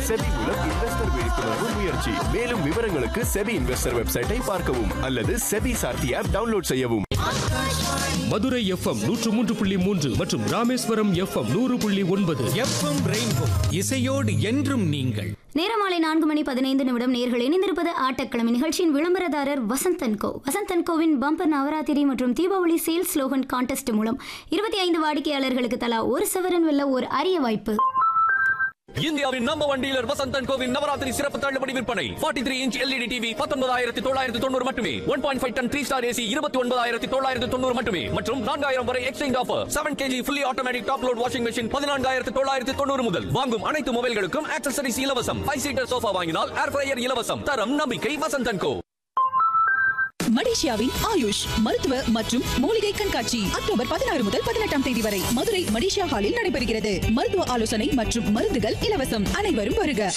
SEBI மூலம் investor விழிப்புணர்வு முயற்சி மேலும் விவரங்களுக்கு செபி இன்வெஸ்டர் வெப்சைட்டை பார்க்கவும் அல்லது செபி சார்த்தி ஆப் டவுன்லோட் செய்யவும் மதுரை எஃப்எம் நூற்று மூன்று புள்ளி மூன்று மற்றும் ராமேஸ்வரம் எஃப்எம் நூறு புள்ளி ஒன்பது எஃப்எம் ரெயின்போ இசையோடு என்றும் நீங்கள் நேரம் மாலை நான்கு மணி பதினைந்து நிமிடம் நேர்கள் இணைந்திருப்பது ஆட்டக்கிழமை நிகழ்ச்சியின் விளம்பரதாரர் வசந்தன் கோ வசந்தன் கோவின் பம்பர் நவராத்திரி மற்றும் தீபாவளி சேல்ஸ் ஸ்லோகன் கான்டெஸ்ட் மூலம் இருபத்தி ஐந்து வாடிக்கையாளர்களுக்கு தலா ஒரு சவரன் வெல்ல ஒரு அரிய வாய்ப்பு இந்தியாவின் நம்பர் ஒன் டீலர் வசந்தன் கோவின் நவராத்திரி சிறப்பு தள்ளுபடி விற்பனை 43 த்ரீ இன்ச் எல்இடி டிவி பத்தொன்பதாயிரத்தி தொள்ளாயிரத்தி தொண்ணூறு மட்டுமே one point five ton three star AC இருபத்தி ஒன்பதாயிரத்தி தொள்ளாயிரத்தி தொண்ணூறு மட்டுமே மற்றும் நான்காயிரம் வரை exchange offer seven KG fully automatic top load washing machine பதினான்காயிரத்தி தொள்ளாயிரத்தி தொண்ணூறு முதல் வாங்கும் அனைத்து மொபைல்களுக்கும் ஆக்சசரிஸ் இலவசம் ஃபைவ் சீட்டர் சோஃபா வாங்கினால் ஏர் ஃப்ரையர் இலவசம் தரம் நம்பிக்கை வசந்தன் கோ மலேசியாவின் ஆயுஷ் மருத்துவ மற்றும் மூலிகை கண்காட்சி அக்டோபர் பதினாறு முதல் பதினெட்டாம் தேதி வரை மதுரை மலேசியா ஹாலில் நடைபெறுகிறது மருத்துவ ஆலோசனை மற்றும் மருந்துகள் இலவசம் அனைவரும் வருக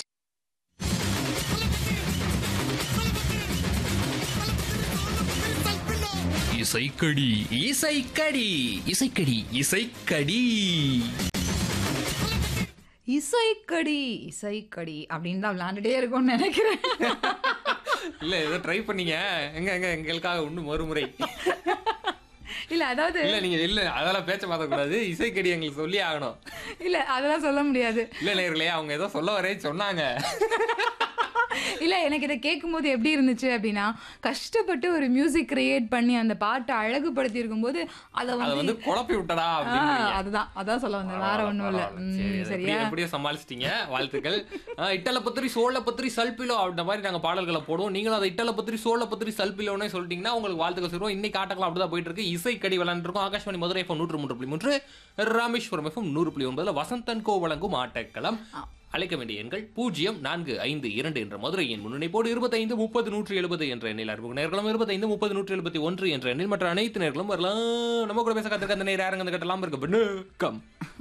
இசைக்கடி இசைக்கடி இசைக்கடி இசைக்கடி இசைக்கடி இசைக்கடி அப்படின்னு தான் விளையாண்டுட்டே இருக்கும்னு நினைக்கிறேன் இல்ல ஏதோ ட்ரை பண்ணீங்க எங்க எங்க எங்களுக்காக இன்னும் ஒரு முறை இல்ல அதாவது இல்ல நீங்க இல்ல அதெல்லாம் பேச்ச மாத்த கூடாது இசைக்கடி எங்களுக்கு சொல்லி ஆகணும் இல்ல அதெல்லாம் சொல்ல முடியாது இல்ல நேர்களே அவங்க ஏதோ சொல்ல வரே சொன்னாங்க இல்ல எனக்கு இதை கேட்கும்போது எப்படி இருந்துச்சு அப்படின்னா கஷ்டப்பட்டு ஒரு மியூசிக் கிரியேட் பண்ணி அந்த பாட்டை அழகுபடுத்தி இருக்கும்போது அதை அத வந்து வந்து குழப்பி விட்டடா ஆ, அப்படின்னு அதுதான் அதான் சொல்ல வந்தேன் வேற ஒண்ணும் இல்ல ம், சரியா எப்படியோ சமாளிச்சிட்டீங்க வாழ்த்துக்கள் ஆ, இட்டல பத்திரி சோழ பத்திரி சல்பிலோ அந்த மாதிரி நாங்க பாடல்களை போடுவோம் நீங்களும் அதை இட்டல பத்திரி சோழ பத்திரி சல்பிலோனே சொல்லிட்டீங்கன்னா உங்களுக்கு வாழ்த்துக்கள் சொல்லுவோம் இன்னைக்கு ஆட்டக்கலாம் அப்படிதான் போயிட்டு இருக்கு இசைக்கடி விளாண்டுருக்கோம் ஆகாஷ்வாணி மதுரை எஃப்எம் நூற்று மூன்று புள்ளி மூன்று ராமேஸ்வரம் எஃப்எம் நூறு புள்ளி ஒன்பதுல வசந்தன் கோ வழங்கும் ஆட்டக்களம் அழைக்க வேண்டிய எண்கள் பூஜ்ஜியம் நான்கு ஐந்து இரண்டு என்ற மதுரையின் முன்னிணைப்போடு இருபத்தைந்து முப்பது நூற்றி எழுபது என்ற எண்ணில் அறிமுக நேர்களும் இருபத்தைந்து முப்பது நூற்றி எழுபத்தி ஒன்று என்ற எண்ணில் மற்ற அனைத்து நேர்களும் வரலாம் நம்ம கூட பேச கத்திருக்க அந்த நேரம் யாருங்க கட்டலாம் இருக்கு வணக்கம்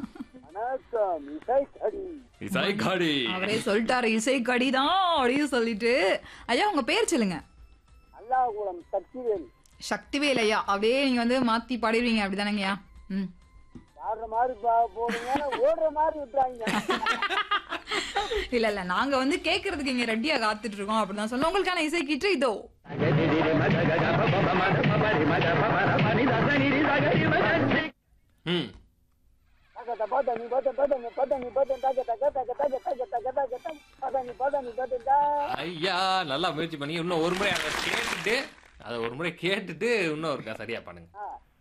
இசைக்காடி அவரே சொல்லிட்டாரு இசைக்கடி தான் அப்படின்னு சொல்லிட்டு ஐயா உங்க பேர் சொல்லுங்க அல்லாஹுலம் சக்திவேல் சக்திவேல் ஐயா அப்படியே நீங்க வந்து மாத்தி பாடிடுவீங்க அப்படிதானங்கய்யா ம் ஆடுற மாதிரி பா- போடுங்க ஓடுற மாதிரி விட்டுறாங்க இல்ல இல்ல நாங்க வந்து கேக்குறதுக்கு இங்க ரெடியா காத்துட்டு இருக்கோம் அப்படிதான் சொல்ல உங்களுக்கான இசை கீற்று இதோ ம் தக்க பார்த்தா நீ பார்த்த பார்த்தா நீ பார்த்தா நீ பார்த்த தக்க தக்க தக்க தக்க தக்க தக்க தக்க தக்க பார்த்தா நீ பார்த்தா நீ பார்த்தா ஐயா நல்லா முயற்சி பண்ணி இன்னும் ஒரு முறை அதை கேட்டுட்டு அதை ஒரு முறை கேட்டுட்டு இன்னும் ஒருக்கா சரியா பண்ணுங்க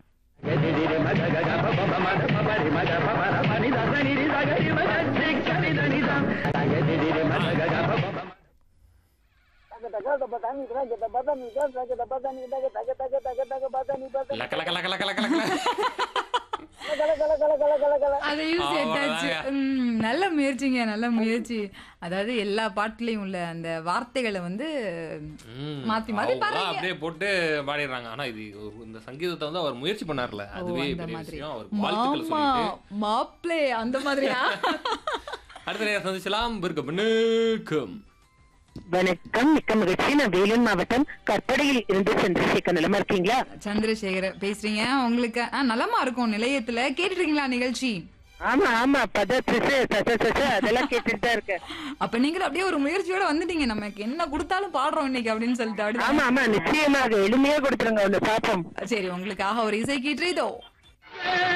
தக்க தக்க பார்த்தா நீ தக்க பார்த்தா நீ தக்க பார்த்தா நீ தக்க தக்க தக்க தக்க தக்க பார்த்தா நீ பார்த்தா லக்க லக்க லக்க லக்க லக்க லக்க கல கல கல கல கல கல அதையும் சேர்த்தாச்சு ம், நல்ல முயற்சிங்க நல்லல முயற்சி அதாவது எல்லா பாட்டுலயும் உள்ள அந்த வார்த்தைகளை வந்து ம். மாத்தி மாத்தி அவங்க பாருங்க அப்படியே போட்டு பாடிடுறாங்க ஆனா இது ஒரு- இந்த சங்கீதத்தை வந்து அவர் முயற்சி பண்ணார்ல அதுவே அந்த பெரிய மாதிரி விஷயம் அவர் வாழ்த்துக்கள் மாமா சொல்லிட்டு மாப்பிளே அந்த மாதிரியா அடுத்த நேரம் சந்திச்சலாம் இருக்க வணக்கம் வணக்கம் மிக்க மகிழ்ச்சி நான் வேலூர் மாவட்டம் கற்படையில் இருந்து சந்திரசேகர் நிலமா இருக்கீங்களா சந்திரசேகர் பேசுறீங்க உங்களுக்கு ஆ, நலமா இருக்கும் நிலையத்துல கேட்டுட்டு இருக்கீங்களா நிகழ்ச்சி ஆமா ஆமா பத சிசு சச சச அதெல்லாம் கேட்டுட்டு தான் இருக்கேன் அப்ப நீங்களும் அப்படியே ஒரு முயற்சியோட வந்துட்டீங்க நமக்கு என்ன கொடுத்தாலும் பாடுறோம் இன்னைக்கு அப்படின்னு சொல்லிட்டு அப்படி ஆமா ஆமா நிச்சயமாக எளிமையா கொடுத்துருங்க ஒண்ணு பாப்போம் சரி உங்களுக்காக ஒரு இசை கீற்று இதோ